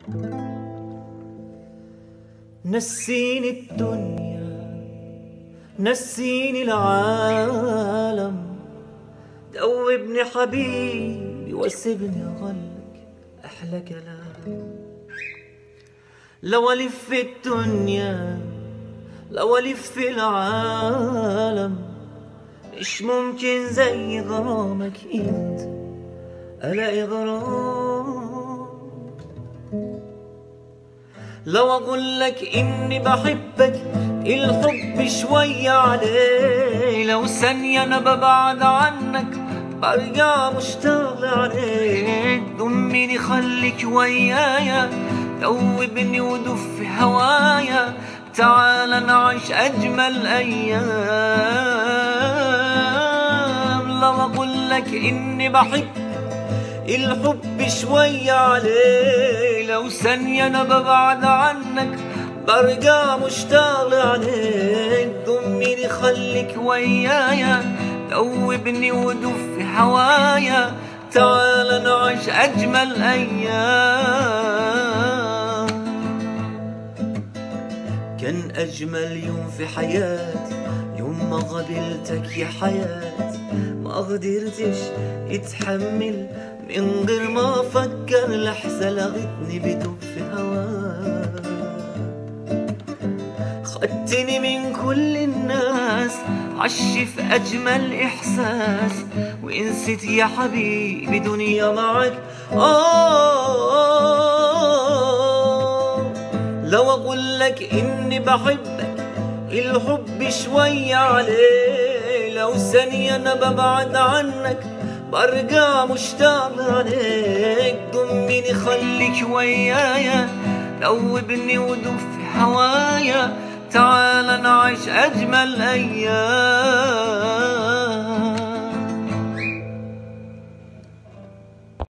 نسيني الدنيا نسيني العالم دوبني حبيبي وسيبني اغلق احلى كلام لو الف الدنيا لو الف العالم مش ممكن زي غرامك انت الاقي غرام لو اقول لك اني بحبك الحب شوية عليه لو ثانية انا ببعد عنك برجع مشتاق عليك ضمني خليك ويايا دوبني ودف هوايا تعال نعيش اجمل ايام لو اقول لك اني بحبك الحب شوية عليه لو ثانية أنا ببعد عنك برجع مشتاق عليك ضمني خليك ويايا دوبني ودف هوايا تعال نعيش أجمل أيام كان أجمل يوم في حياتي يوم ما قابلتك يا حياتي ما قدرتش اتحمل من غير ما افكر لحظه لغتني بدب في هواك خدتني من كل الناس عش في اجمل احساس ونسيت يا حبيبي دنيا معك آه لو اقول لك اني بحبك الحب شوية عليه لو ثانية انا ببعد عنك برجع مشتاق عليك ضمني خليك ويايا دوبني ودف هوايا تعال نعيش أجمل أيام